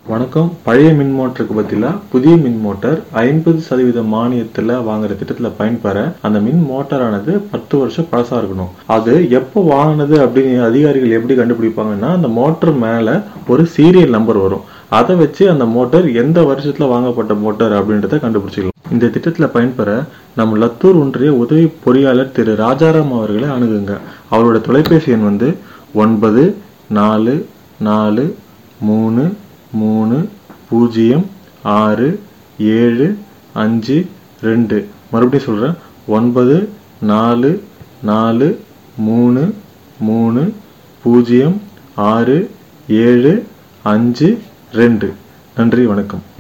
வணக்கம் பழைய மின் மோட்டருக்கு பதிலாக புதிய மின் மோட்டார் ஐம்பது சதவீத மானியத்தில் வாங்குற திட்டத்தில் பயன்பெற அந்த மின் மோட்டாரானது பத்து வருஷம் பழசா இருக்கணும் அது எப்போ வாங்கினது அப்படின்னு அதிகாரிகள் எப்படி கண்டுபிடிப்பாங்கன்னா அந்த மோட்டர் மேலே ஒரு சீரியல் நம்பர் வரும் அதை வச்சு அந்த மோட்டார் எந்த வருஷத்தில் வாங்கப்பட்ட மோட்டார் அப்படின்றத கண்டுபிடிச்சிக்கலாம் இந்த திட்டத்தில் பயன்பெற நம்ம லத்தூர் ஒன்றிய உதவி பொறியாளர் திரு ராஜாராம் அவர்களை அணுகுங்க அவரோட தொலைபேசி எண் வந்து ஒன்பது நாலு நாலு மூணு மூணு பூஜ்ஜியம் ஆறு ஏழு அஞ்சு ரெண்டு மறுபடியும் சொல்கிறேன் ஒன்பது நாலு நாலு மூணு மூணு பூஜ்ஜியம் ஆறு ஏழு அஞ்சு ரெண்டு நன்றி வணக்கம்